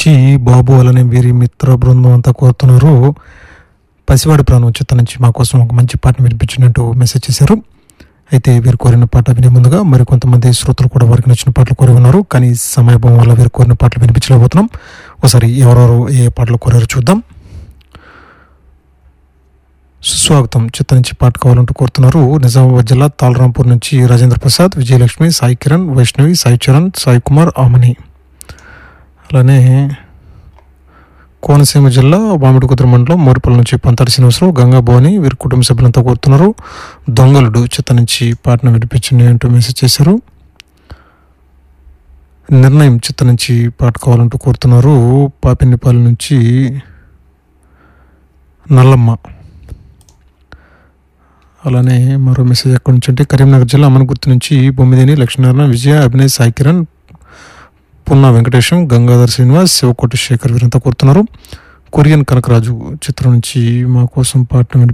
నుంచి బాబు అలానే వీరి మిత్ర బృందం అంతా కోరుతున్నారు పసివాడి ప్రాణం చిత్తం నుంచి మా కోసం ఒక మంచి పాటను వినిపించినట్టు మెసేజ్ చేశారు అయితే వీరు కోరిన పాట వినే ముందుగా మరి కొంతమంది శ్రోతలు కూడా వారికి నచ్చిన పాటలు కోరి ఉన్నారు కానీ సమయభావం వల్ల వీరు కోరిన పాటలు వినిపించలేకపోతున్నాం ఒకసారి ఎవరెవరు ఏ పాటలు కోరారో చూద్దాం సుస్వాగతం చిత్త నుంచి పాట కావాలంటూ కోరుతున్నారు నిజామాబాద్ జిల్లా తాళరాంపూర్ నుంచి రాజేంద్ర ప్రసాద్ విజయలక్ష్మి సాయి కిరణ్ వైష్ణవి సాయి చరణ్ సాయి కుమార్ ఆమని అలానే కోనసీమ జిల్లా మామిడికుదురు మండలం మోరిపల్లి నుంచి పంతాడి శ్రీనివాసరావు గంగా భవాని వీరి కుటుంబ సభ్యులంతా కోరుతున్నారు దొంగలుడు చిత్త నుంచి పాటను వినిపించండి అంటూ మెసేజ్ చేశారు నిర్ణయం చిత్త నుంచి పాట కావాలంటూ కోరుతున్నారు పాపిన్నిపాలెం నుంచి నల్లమ్మ అలానే మరో మెసేజ్ ఎక్కడి నుంచి అంటే కరీంనగర్ జిల్లా అమనగుర్తు నుంచి బొమ్మిదేని లక్ష్మీనారాయణ విజయ అభినయ్ సాయి కిరణ్ పున్నా వెంకటేశం గంగాధర్ శ్రీనివాస్ శివకోటి శేఖర్ వీరంతా కోరుతున్నారు కొరియన్ కనకరాజు చిత్రం నుంచి మా కోసం పాటను వినిపి